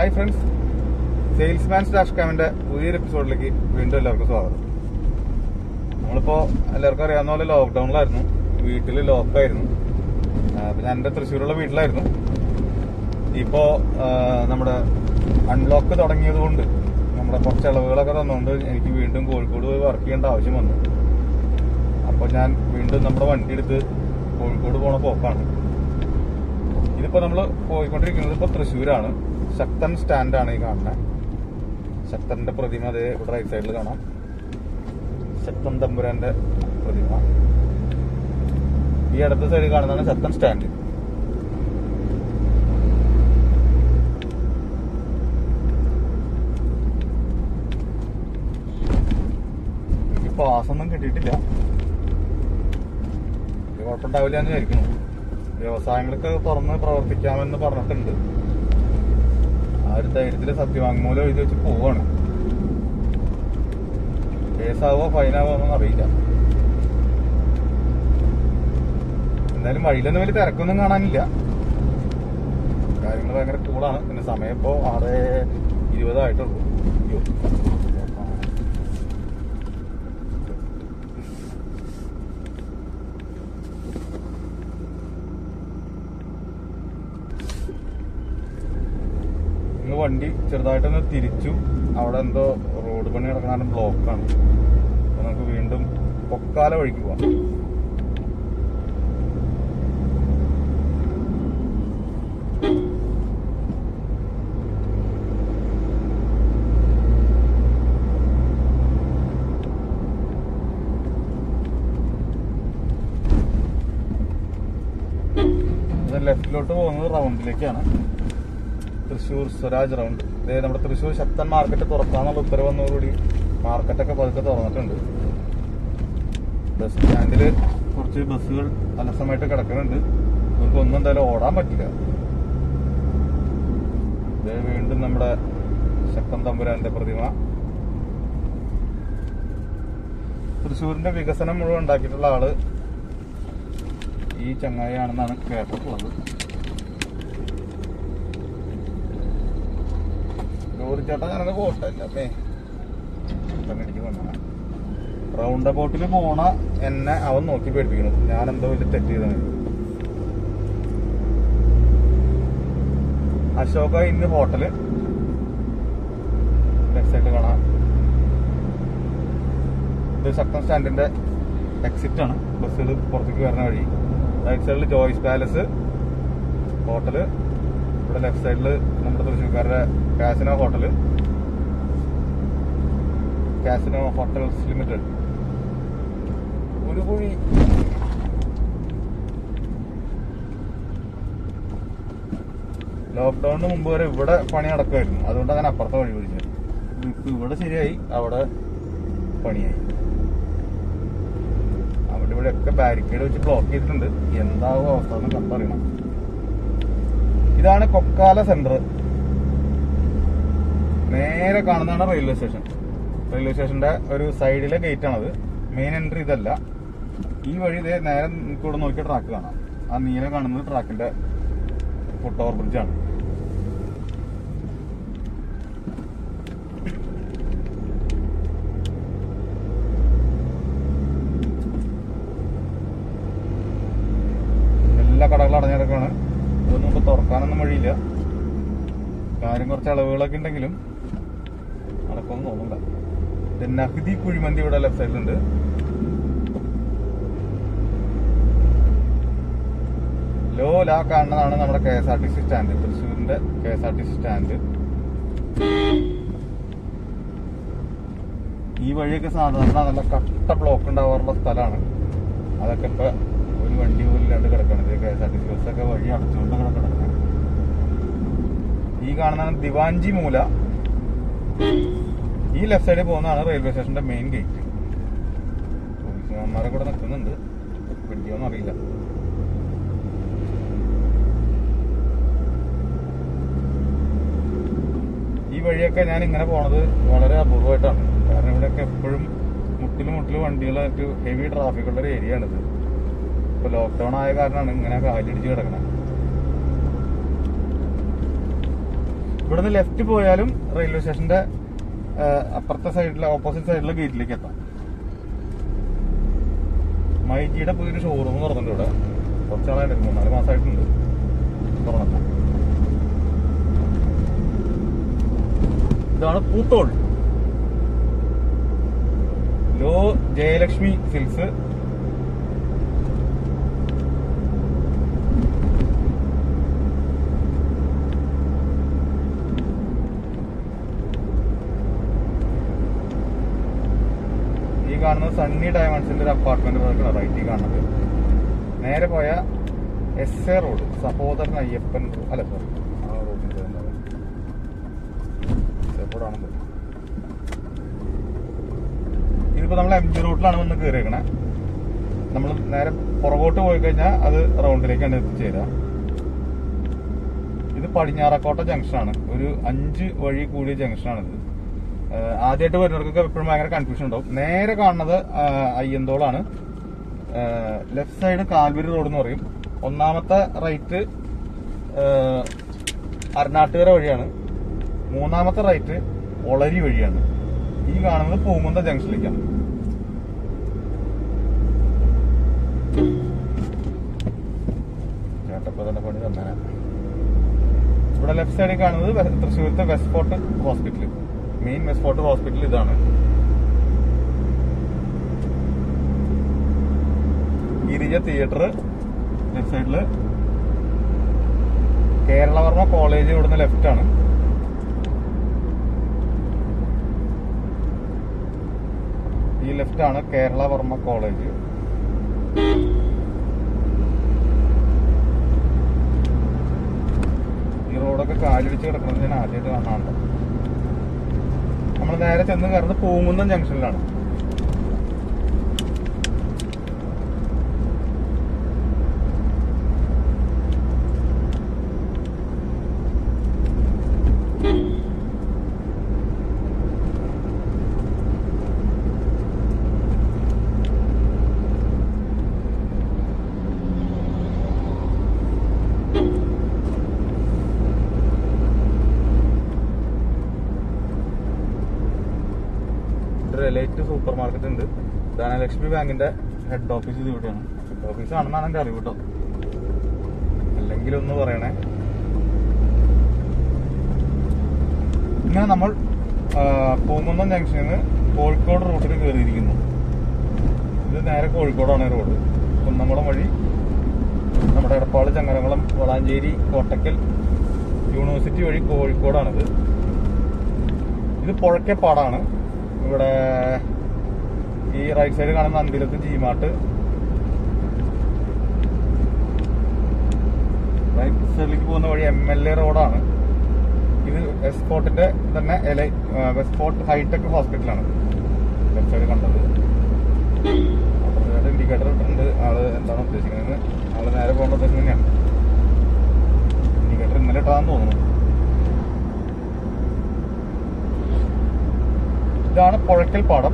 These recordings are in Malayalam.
ഹായ് ഫ്രണ്ട്സ് സെയിൽസ്മാൻ സ്ലാഷ് കാമിന്റെ പുതിയൊരു എപ്പിസോഡിലേക്ക് വീണ്ടും എല്ലാവർക്കും സ്വാഗതം നമ്മളിപ്പോ എല്ലാവർക്കും അറിയാവുന്ന പോലെ ലോക്ക്ഡൌണിലായിരുന്നു വീട്ടിൽ ലോക്കായിരുന്നു അപ്പൊ ഞാൻ എന്റെ തൃശ്ശൂരുള്ള വീട്ടിലായിരുന്നു ഇപ്പോ ആ, നമ്മുടെ അൺലോക്ക് തുടങ്ങിയത് കൊണ്ട് നമ്മുടെ കുറച്ച് ഇളവുകളൊക്കെ തന്നുകൊണ്ട് എനിക്ക് വീണ്ടും കോഴിക്കോട് പോയി വർക്ക് ചെയ്യേണ്ട ആവശ്യം വന്നു അപ്പോൾ ഞാൻ വീണ്ടും നമ്മുടെ വണ്ടി എടുത്ത് കോഴിക്കോട് പോണ പോക്കാണ് ഇതിപ്പോ നമ്മൾ പോയിക്കൊണ്ടിരിക്കുന്നത് ഇപ്പൊ തൃശ്ശൂരാണ് ശക്തൻ സ്റ്റാൻഡാണ് ഈ കാണുന്നത് ശക്തന്റെ പ്രതിമ അതേ ഇവിടെ റൈറ്റ് സൈഡിൽ കാണാം ശക്തൻ തമ്പുരാന്റെ പ്രതിമ ഈ അടുത്ത സൈഡിൽ കാണുന്നതാണ് ശക്തൻ സ്റ്റാൻഡ് എനിക്ക് പാസൊന്നും കിട്ടിയിട്ടില്ല ഇത് കുഴപ്പമുണ്ടാവില്ല എന്ന് വിചാരിക്കുന്നു വ്യവസായങ്ങൾക്ക് തുറന്ന് പ്രവർത്തിക്കാമെന്ന് പറഞ്ഞിട്ടുണ്ട് ആ ഒരു ധൈര്യത്തില് സത്യവാങ്മൂലം എഴുതി വെച്ച് പോവാണ് കേസാവോ ഫൈനാവോ എന്നൊന്നും അറിയില്ല എന്തായാലും വഴിയിലൊന്നും വലിയ തിരക്കൊന്നും കാണാനില്ല കാര്യങ്ങൾ ഭയങ്കര കൂളാണ് പിന്നെ സമയം ഇപ്പോ ആറ് ഇരുപതായിട്ടുള്ളൂ അയ്യോ ഇന്ന് വണ്ടി ചെറുതായിട്ടൊന്ന് തിരിച്ചു അവിടെ എന്തോ റോഡ് പണി നടക്കുന്ന ബ്ലോക്കാണ് അപ്പൊ നമുക്ക് വീണ്ടും പൊക്കാല വഴിക്ക് പോവാം ഇത് ലെഫ്റ്റിലോട്ട് പോകുന്നത് റൗണ്ടിലേക്കാണ് തൃശ്ശൂർ സ്വരാജ് റൗണ്ട് ഇതേ നമ്മുടെ തൃശ്ശൂർ ശക്തൻ മാർക്കറ്റ് തുറക്കാന്നുള്ള ഉത്തരവ് വന്നതോടുകൂടി മാർക്കറ്റൊക്കെ പതുക്കെ തുറന്നിട്ടുണ്ട് ബസ് സ്റ്റാൻഡിൽ കുറച്ച് ബസ്സുകൾ അലസമായിട്ട് കിടക്കുന്നുണ്ട് ഇവർക്ക് ഒന്നും എന്തായാലും ഓടാൻ പറ്റില്ല ഇതേ വീണ്ടും നമ്മുടെ ശക്തൻ തമ്പുരാന്റെ പ്രതിമ തൃശ്ശൂരിന്റെ വികസനം മുഴുവൻ ഉണ്ടാക്കിയിട്ടുള്ള ആള് ഈ ചങ്ങായിയാണെന്നാണ് കേട്ടിട്ടുള്ളത് ലോറി ചേട്ടാ ഞാനൊക്കെ പോട്ടല്ല അപ്പേ തന്നെ എനിക്ക് വന്നതാണ് റൗണ്ട് അബൌട്ടിൽ പോണ എന്നെ അവൻ നോക്കി പേടിപ്പിക്കണം ഞാൻ എന്തോ വലിയ തെറ്റ് ചെയ്താണ് അശോക ഇന്ന് ഹോട്ടല് ലെഫ്റ്റ് സൈഡ് കാണാം ഇത് ശക്തൻ സ്റ്റാൻഡിന്റെ എക്സിറ്റ് ആണ് ബസ്സുകൾ പുറത്തേക്ക് വരുന്ന വഴി റൈറ്റ് സൈഡിൽ ജോയ്സ് പാലസ് ഹോട്ടല് ഇവിടെ ലെഫ്റ്റ് സൈഡിൽ നമ്മുടെ തൃശ്ശൂർക്കാരുടെ casino hotel casino hotels limited ഒരു കുഴി ലോക്ക്ഡൌണിന് മുമ്പ് വരെ ഇവിടെ പണി നടക്കുമായിരുന്നു അതുകൊണ്ട് അങ്ങനെ അപ്പുറത്തെ വഴി പിടിച്ചത് ഇപ്പൊ ഇവിടെ ശരിയായി അവിടെ പണിയായി അവിടെ ഇവിടെ ഒക്കെ ബാരിക്കേഡ് വെച്ച് ബ്ലോക്ക് ചെയ്തിട്ടുണ്ട് എന്താവും അവസ്ഥ എന്ന് കണ്ടറിയണം ഇതാണ് കൊക്കാല സെന്റർ നേരെ കാണുന്നതാണ് റെയിൽവേ സ്റ്റേഷൻ റെയിൽവേ സ്റ്റേഷന്റെ ഒരു സൈഡിലെ ഗേറ്റ് ആണത് മെയിൻ എൻട്രി ഇതല്ല ഈ വഴി ഇതേ നേരെ കൂടെ നോക്കിയ ട്രാക്ക് കാണാം ആ നീല കാണുന്നത് ട്രാക്കിന്റെ ഫുട് ഓവർ ബ്രിഡ്ജാണ് എല്ലാ കടകളും അടഞ്ഞിടക്കാണ് ഇതൊന്നും ഇപ്പൊ തുറക്കാനൊന്നും വഴിയില്ല കാര്യം കുറച്ച് അളവുകളൊക്കെ ഉണ്ടെങ്കിലും നടക്കുമെന്ന് തോന്നുന്നില്ല ഇത് നഹ്ദി കുഴിമന്തി ഇവിടെ ലെഫ്റ്റ് സൈഡിലുണ്ട് ലോ ലാ കാണുന്നതാണ് നമ്മുടെ K S R T C stand തൃശ്ശൂരിന്റെ K S R T C stand ഈ വഴിയൊക്കെ സാധാരണ നല്ല കട്ട ബ്ലോക്ക് ഉണ്ടാവാറുള്ള സ്ഥലമാണ് അതൊക്കെ ഇപ്പൊ ഒരു വണ്ടി പോലും ഇല്ലാണ്ട് കിടക്കണം K S R T C ബസ്സൊക്കെ വഴി അടച്ചുകൊണ്ട് കിടക്കണം ഈ കാണുന്നതാണ് ദിവാഞ്ചി മൂല ഈ ലെഫ്റ്റ് സൈഡിൽ പോകുന്നതാണ് റെയിൽവേ സ്റ്റേഷന്റെ മെയിൻ ഗേറ്റ് പോലീസുകാരന്മാരെ കൂടെ നിൽക്കുന്നുണ്ട് പിടിക്കുമെന്ന് അറിയില്ല ഈ വഴിയൊക്കെ ഞാൻ ഇങ്ങനെ പോണത് വളരെ അപൂർവമായിട്ടാണ് കാരണം ഇവിടെയൊക്കെ എപ്പോഴും മുട്ടില് മുട്ടില് വണ്ടികളായിട്ട് ഹെവി ട്രാഫിക് ഉള്ള ഒരു ഏരിയ ആണിത് ഇപ്പൊ ലോക്ക്ഡൌൺ ആയ കാരണമാണ് ഇങ്ങനെ കാലിടിച്ച് കിടക്കണത് ഇവിടുന്ന് ലെഫ്റ്റ് പോയാലും റെയിൽവേ സ്റ്റേഷന്റെ ആ, അപ്പുറത്തെ സൈഡിലെ ഓപ്പോസിറ്റ് സൈഡിലെ ഗേറ്റിലേക്ക് എത്താം മൈജിയുടെ പുതിയൊരു ഷോറൂം തുറന്നിട്ടുണ്ട് ഇവിടെ കുറച്ചാളായിട്ട് മൂന്നാല് മാസമായിട്ടുണ്ട് തുറന്നിട്ട് ഇതാണ് പൂത്തോൾ ലോ ജയലക്ഷ്മി സിൽസ് ഈ കാണുന്നത് സണ്ണി ഡയമണ്ട്സിന്റെ ഒരു അപ്പാർട്ട്മെന്റ് കിടക്കണം റൈറ്റ് ഈ കാണുന്നത് നേരെ പോയ എസ് എ റോഡ് സഹോദരൻ അയ്യപ്പൻ റോ- അല്ല സോറി ആ റോഡിന്റെ റോഡാണെന്ന് ഇതിപ്പോ നമ്മൾ എം ജി റൂട്ടിലാണ് വന്ന് കയറിയേക്കണേ നമ്മൾ നേരെ പുറകോട്ട് പോയി കഴിഞ്ഞാൽ അത് റൗണ്ടിലേക്കാണ് എത്തിച്ചേരുക ഇത് പടിഞ്ഞാറക്കോട്ട ജംഗ്ഷനാണ് ഒരു അഞ്ച് വഴി കൂടിയ ജംഗ്ഷനാണിത് ആഹ് ആദ്യമായിട്ട് വരുന്നവർക്കൊക്കെ എപ്പോഴും ഭയങ്കര കൺഫ്യൂഷൻ ഉണ്ടാവും നേരെ കാണുന്നത് ആഹ് അയ്യന്തോളാണ് ലെഫ്റ്റ് സൈഡ് കാൽവരി റോഡ് എന്ന് പറയും ഒന്നാമത്തെ റൈറ്റ് അരണാട്ടുകര വഴിയാണ് മൂന്നാമത്തെ റൈറ്റ് ഒളരി വഴിയാണ് ഈ കാണുന്നത് പൂമുന്ത ജംഗ്ഷനിലേക്കാണ് ചേട്ടപ്പ തന്നെ പണി തന്നെ ഇവിടെ ലെഫ്റ്റ് സൈഡിൽ കാണുന്നത് വെ- തൃശ്ശൂരത്തെ west fort hospital main west fort hospital ഇതാണ് ഗിരിജ തിയേറ്റർ ലെഫ്റ്റ് സൈഡില് കേരളവർമ്മ കോളേജ് ഇവിടുന്ന് ലെഫ്റ്റ് ആണ് ഈ ലെഫ്റ്റ് ആണ് കേരളവർമ്മ കോളേജ് ഈ റോഡൊക്കെ കാലിടിച്ച് കിടക്കുന്നത് ഞാൻ ആദ്യമായിട്ട് കാണാറുണ്ട് നമ്മൾ നേരെ ചെന്ന് കയറുന്നത് പൂങ്കുന്നം ജംഗ്ഷനിലാണ് ഒരു എലൈറ്റ് സൂപ്പർ മാർക്കറ്റ് ഉണ്ട് ധനലക്ഷ്മി ബാങ്കിന്റെ ഹെഡ് ഓഫീസ് ഇത് ഇവിടെയാണ് ഹെഡ് ഓഫീസ് ആണെന്നാണ് എന്റെ അറിവ് കേട്ടോ അല്ലെങ്കിൽ ഒന്ന് പറയണേ ഇങ്ങനെ നമ്മൾ ആ, പൂങ്കുന്നം ജംഗ്ഷനിൽ നിന്ന് കോഴിക്കോട് റൂട്ടിൽ കയറിയിരിക്കുന്നു ഇത് നേരെ കോഴിക്കോടാണ് ഈ റോഡ് കുന്നംകുളം വഴി നമ്മുടെ എടപ്പാള് ചങ്ങരകുളം വളാഞ്ചേരി കോട്ടക്കൽ യൂണിവേഴ്സിറ്റി വഴി കോഴിക്കോടാണിത് ഇത് പുഴക്കപ്പാടാണ് ഇവിടെ ഈ റൈറ്റ് സൈഡ് കാണുന്ന അന്തിലത്ത് ജീമാട്ട് റൈറ്റ് സൈഡിലേക്ക് പോകുന്ന വഴി എം എൽ എ റോഡാണ് ഇത് എസ്പോർട്ടിന്റെ തന്നെ എല വെസ്പോർട്ട് ഹൈടെക് ഹോസ്പിറ്റലാണ് ലെഫ്റ്റ് സൈഡ് കണ്ടത് അപ്പുറത്തായിട്ട് ഇൻഡിക്കേറ്റർ ഇട്ടിട്ടുണ്ട് ആള് എന്താണ് ഉദ്ദേശിക്കുന്നത് ആള് നേരെ പോകേണ്ട ഉദ്ദേശം തന്നെയാണ് ഇൻഡിക്കേറ്റർ ഇന്നലെ ഇട്ടാന്ന് തോന്നുന്നു ഇതാണ് പുഴക്കൽ പാടം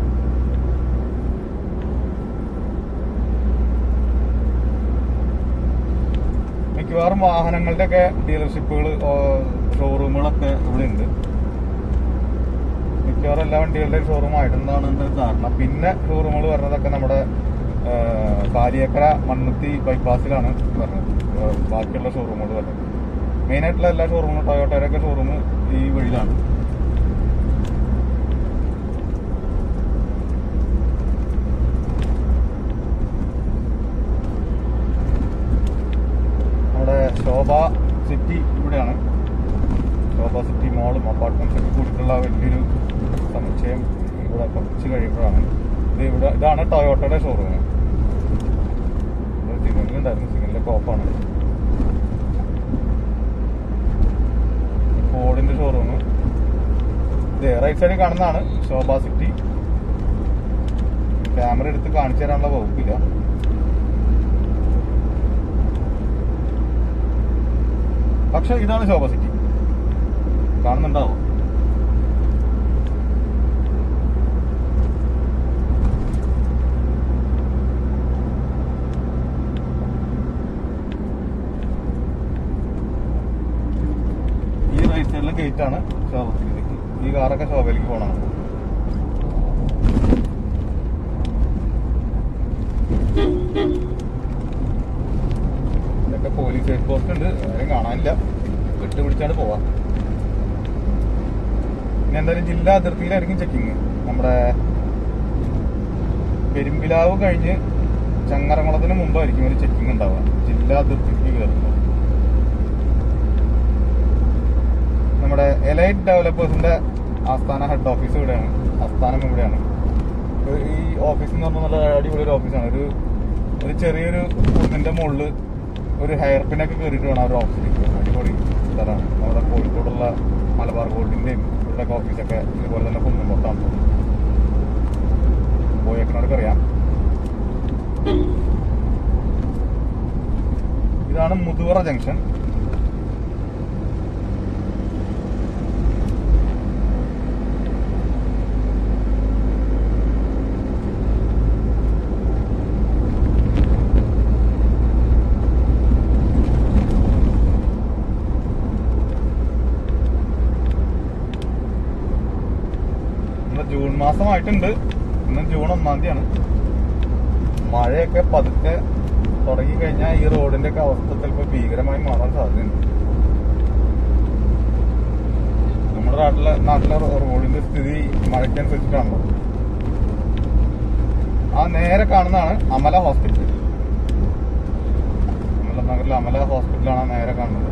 മിക്കവാറും വാഹനങ്ങളുടെ ഒക്കെ ഡീലർഷിപ്പുകൾ ഷോറൂമുകളൊക്കെ ഇവിടെ ഉണ്ട് മിക്കവാറും എല്ലാ വണ്ടികളുടെയും ഷോറൂം ആയിട്ടുണ്ടാണ് എന്റെ ധാരണ പിന്നെ ഷോറൂമുകൾ വരുന്നതൊക്കെ നമ്മുടെ ആ, പാലിയേക്കര മണ്ണുത്തി ബൈപ്പാസിലാണ് വരുന്നത് ആ, ബാക്കിയുള്ള ഷോറൂമുകൾ വരുന്നത് മെയിൻ ആയിട്ടുള്ള എല്ലാ ഷോറൂമും ടൊയോട്ടയുടെ ഒക്കെ ഷോറൂം ഈ വഴിയിലാണ് നമ്മുടെ ശോഭ സിറ്റി ഇവിടെയാണ് ശോഭ സിറ്റി മോളും അപ്പാർട്ട്മെന്റ്സ് ഒക്കെ കൂടിയിട്ടുള്ള വലിയൊരു സമുച്ചയം ഇവിടെ കുറച്ച് കഴിയുമ്പോഴാണ് ഇത് ഇവിടെ ഇതാണ് ടൊയോട്ടയുടെ ഷോറൂം സിഗ്നലുണ്ടായിരുന്നു സിഗ്നലിന്റെ കോപ്പാണ് ഫോർഡിന്റെ ഷോറൂം ഇത് റൈറ്റ് സൈഡിൽ കാണുന്നതാണ് ശോഭ സിറ്റി ക്യാമറ എടുത്ത് കാണിച്ചു തരാനുള്ള വകുപ്പില്ല പക്ഷെ ഇതാണ് ശോഭ സിറ്റി കാണുന്നുണ്ടാവോ ഈ റൈറ്റ് സൈഡിൽ ഗേറ്റ് ആണ് ശോഭയിലേക്ക് ഈ കാറൊക്കെ ശോഭയിലേക്ക് പോകണം ഇതൊക്കെ പോലീസ് ചെക്ക് പോസ്റ്റ് ഉണ്ട് ആരും കാണാനില്ല വിട്ട് പിടിച്ചാണ് പോവാ ഇനി എന്തായാലും ജില്ലാ അതിർത്തിയിലായിരിക്കും ചെക്കിങ് നമ്മുടെ പെരുമ്പിലാവ് കഴിഞ്ഞ് ചങ്ങരകുളത്തിന് മുമ്പായിരിക്കും ഒരു ചെക്കിങ് ഉണ്ടാവുക ജില്ലാ അതിർത്തിക്ക് കയറുമ്പോൾ നമ്മുടെ എലൈറ്റ് ഡെവലപ്പേഴ്സിന്റെ ആസ്ഥാന ഹെഡ് ഓഫീസ് ഇവിടെയാണ് ആസ്ഥാനം ഇവിടെയാണ് ഒരു ഈ ഓഫീസ് എന്ന് പറഞ്ഞാൽ നല്ല അടിപൊളി ഒരു ഓഫീസാണ് ഒരു ഒരു ചെറിയൊരു കുന്നിന്റെ മുകളിൽ ഒരു ഹെയർ പിന്നൊക്കെ കയറിയിട്ട് വേണം ആ ഒരു ഓഫീസിലേക്ക് അടിപൊളി സ്ഥലമാണ് നമ്മുടെ കോഴിക്കോടുള്ള മലബാർ ഗോൾഡിന്റെയും ഇവിടെയൊക്കെ ഓഫീസൊക്കെ ഇതുപോലെ തന്നെ കുന്നുമ്പുറത്താണ് പോയേക്കണവർക്ക് അറിയാം ഇതാണ് മുതുവറ ജംഗ്ഷൻ ഇന്ന് ജൂൺ മാസമായിട്ടുണ്ട് ഇന്ന് ജൂൺ ഒന്നാം തീയതിയാണ് മഴയൊക്കെ പതുക്കെ തുടങ്ങി കഴിഞ്ഞാൽ ഈ റോഡിന്റെ ഒക്കെ അവസ്ഥ ചിലപ്പോൾ ഭീകരമായി മാറാൻ സാധ്യതയുണ്ട് നമ്മുടെ നാട്ടിലെ നാട്ടിലെ റോ- റോഡിന്റെ സ്ഥിതി മഴയ്ക്കനുസരിച്ചിട്ടാണല്ലോ ആ നേരെ കാണുന്നതാണ് അമല ഹോസ്പിറ്റൽ അമല നഗറിലെ അമല ഹോസ്പിറ്റലാണ് ആ നേരെ കാണുന്നത്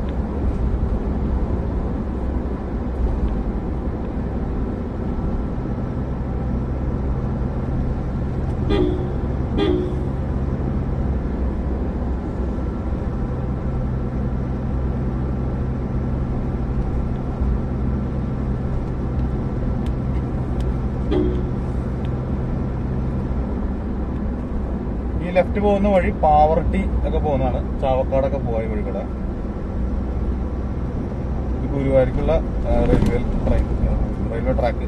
ഈ ലെഫ്റ്റ് പോകുന്ന വഴി പാവർട്ടി ഒക്കെ പോകുന്നതാണ് ചാവക്കാടൊക്കെ പോയ വഴി കൂടെ ഇത് ഗുരുവായൂർക്കുള്ള ആ, റെയിൽവേ ട്രെയിൻ ആ, റെയിൽവേ ട്രാക്ക്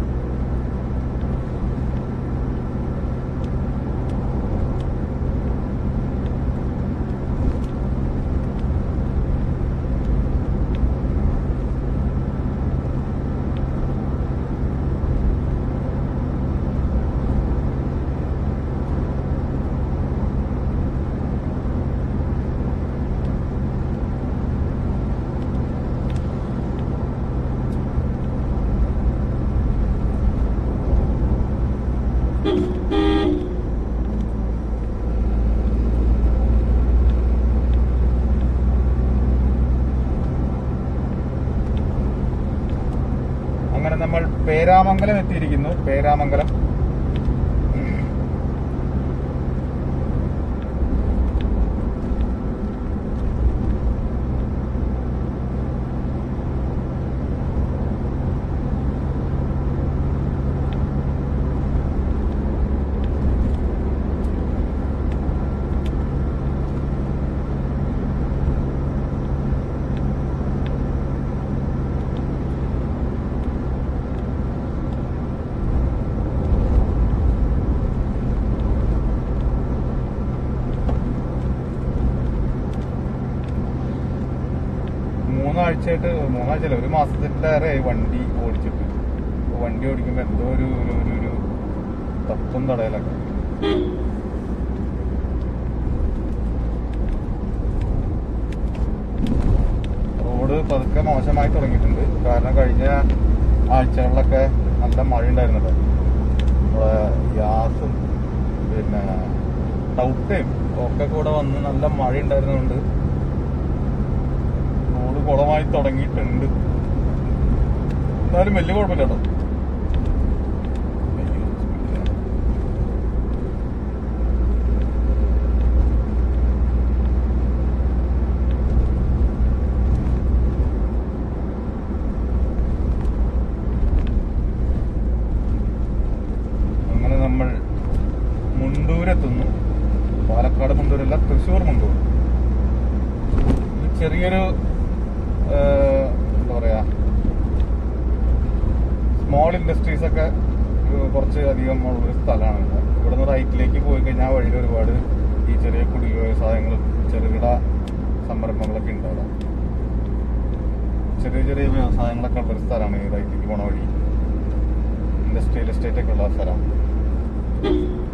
അങ്ങനെ നമ്മൾ പേരാമംഗലം എത്തിയിരിക്കുന്നു പേരാമംഗലം മൂന്നാഴ്ചയായിട്ട് മൂന്നാഴ്ചയല്ല ഒരു മാസത്തിലേറെ വണ്ടി ഓടിച്ചിട്ട് അപ്പൊ വണ്ടി ഓടിക്കുമ്പോ എന്തോ ഒരു ഒരു ഒരു ഒരു തപ്പും തടയലൊക്കെ റോഡ് പതുക്കെ മോശമായി തുടങ്ങിയിട്ടുണ്ട് കാരണം കഴിഞ്ഞ ആഴ്ചകളിലൊക്കെ നല്ല മഴ ഉണ്ടായിരുന്നല്ലോ നമ്മുടെ ഗ്യാസും പിന്നെ ടൗട്ടയും ഒക്കെ കൂടെ വന്ന് നല്ല മഴ ഉണ്ടായിരുന്നതുകൊണ്ട് റോഡ് കുളമായി തുടങ്ങിയിട്ടുണ്ട് എന്നാലും വലിയ കുഴപ്പമില്ല കേട്ടോ അയ്യോ, സ്പീഡിലാ. അങ്ങനെ നമ്മൾ മുണ്ടൂരെത്തുന്നു പാലക്കാട് മുണ്ടൂരല്ല തൃശ്ശൂർ മുണ്ടൂർ ഇത് ചെറിയൊരു ആ, എന്താ പറയാ സ്മോൾ ഇൻഡസ്ട്രീസ് ഒക്കെ ഒരു കുറച്ച് അധികം ഉള്ളൊരു സ്ഥലമാണ് ഇവിടെ ഇവിടുന്ന് റൈറ്റിലേക്ക് പോയി കഴിഞ്ഞാൽ ആ വഴിയിൽ ഒരുപാട് ഈ ചെറിയ കുടിൽ വ്യവസായങ്ങളും ചെറുകിട സംരംഭങ്ങളൊക്കെ ഉണ്ട് അവിടെ ചെറിയ ചെറിയ വ്യവസായങ്ങളൊക്കെ ഉള്ളൊരു സ്ഥലമാണ് ഈ റൈറ്റിലേക്ക് പോണ വഴി ഇൻഡസ്ട്രിയൽ എസ്റ്റേറ്റ് ഒക്കെ ഉള്ള സ്ഥലമാണ്